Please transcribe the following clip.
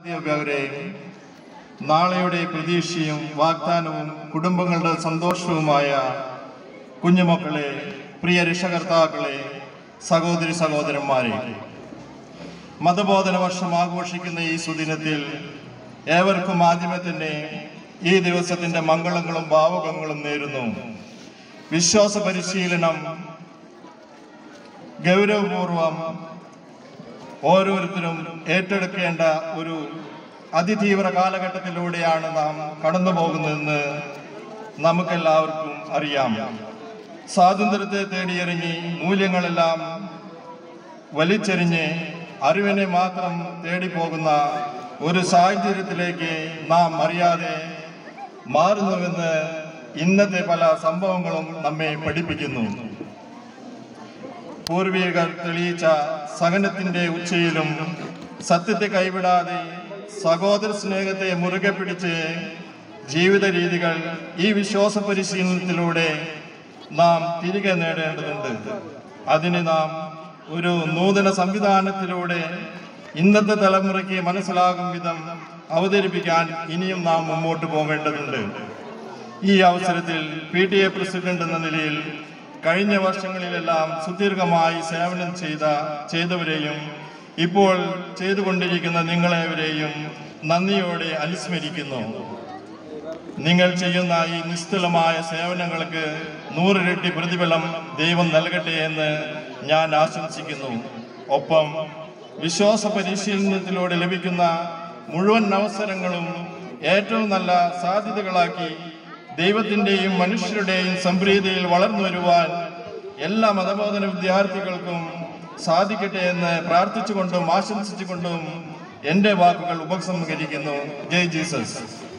അധ്യാപകരെ നാളെയുടെ പ്രതീക്ഷയും വാഗ്ദാനവും കുടുംബങ്ങളുടെ സന്തോഷവുമായ കുഞ്ഞുമക്കളെ പ്രിയ രക്ഷകർത്താക്കളെ സഹോദരി സഹോദരന്മാരെ മതബോധന വർഷം ആഘോഷിക്കുന്ന ഈ സുദിനത്തിൽ ഏവർക്കും ആദ്യമേ തന്നെ ഈ ദിവസത്തിന്റെ മംഗളങ്ങളും ഭാവുകങ്ങളും നേരുന്നു വിശ്വാസ പരിശീലനം ഗൗരവപൂർവം ഓരോരുത്തരും ഏറ്റെടുക്കേണ്ട ഒരു അതിതീവ്ര കാലഘട്ടത്തിലൂടെയാണ് നാം കടന്നു പോകുന്നതെന്ന് നമുക്കെല്ലാവർക്കും അറിയാം സ്വാതന്ത്ര്യത്തെ തേടിയിറങ്ങി മൂല്യങ്ങളെല്ലാം വലിച്ചെറിഞ്ഞ് അറിവിനെ മാത്രം തേടിപ്പോകുന്ന ഒരു സാഹചര്യത്തിലേക്ക് നാം അറിയാതെ മാറുന്നുവെന്ന് ഇന്നത്തെ പല സംഭവങ്ങളും നമ്മെ പഠിപ്പിക്കുന്നു പൂർവികർ തെളിയിച്ച സഹനത്തിന്റെ ഉച്ചയിലും സത്യത്തെ കൈവിടാതെ സഹോദര സ്നേഹത്തെ മുറുകെ പിടിച്ച് ജീവിത രീതികൾ ഈ വിശ്വാസ പരിശീലനത്തിലൂടെ നാം തിരികെ നേടേണ്ടതുണ്ട് അതിന് നാം ഒരു നൂതന സംവിധാനത്തിലൂടെ ഇന്നത്തെ തലമുറയ്ക്ക് മനസ്സിലാകും വിധം അവതരിപ്പിക്കാൻ ഇനിയും നാം മുമ്പോട്ട് പോകേണ്ടതുണ്ട് ഈ അവസരത്തിൽ പി ടി എ പ്രസിഡന്റ് എന്ന നിലയിൽ കഴിഞ്ഞ വർഷങ്ങളിലെല്ലാം സുദീർഘമായി സേവനം ചെയ്ത ചെയ്തവരെയും ഇപ്പോൾ ചെയ്തുകൊണ്ടിരിക്കുന്ന നിങ്ങളെവരെയും നന്ദിയോടെ അനുസ്മരിക്കുന്നു നിങ്ങൾ ചെയ്യുന്ന ഈ നിസ്തുലമായ സേവനങ്ങൾക്ക് നൂറിരട്ടി പ്രതിഫലം ദൈവം നൽകട്ടെ എന്ന് ഞാൻ ആശംസിക്കുന്നു ഒപ്പം വിശ്വാസ പരിശീലനത്തിലൂടെ ലഭിക്കുന്ന മുഴുവൻ അവസരങ്ങളും ഏറ്റവും നല്ല സാധ്യതകളാക്കി ദൈവത്തിൻ്റെയും മനുഷ്യരുടെയും സംപ്രീതിയിൽ വളർന്നു വരുവാൻ എല്ലാ മതബോധന വിദ്യാർത്ഥികൾക്കും സാധിക്കട്ടെ എന്ന് പ്രാർത്ഥിച്ചുകൊണ്ടും ആശംസിച്ചുകൊണ്ടും എൻ്റെ വാക്കുകൾ ഉപസംഹരിക്കുന്നു ജയ് ജീസസ്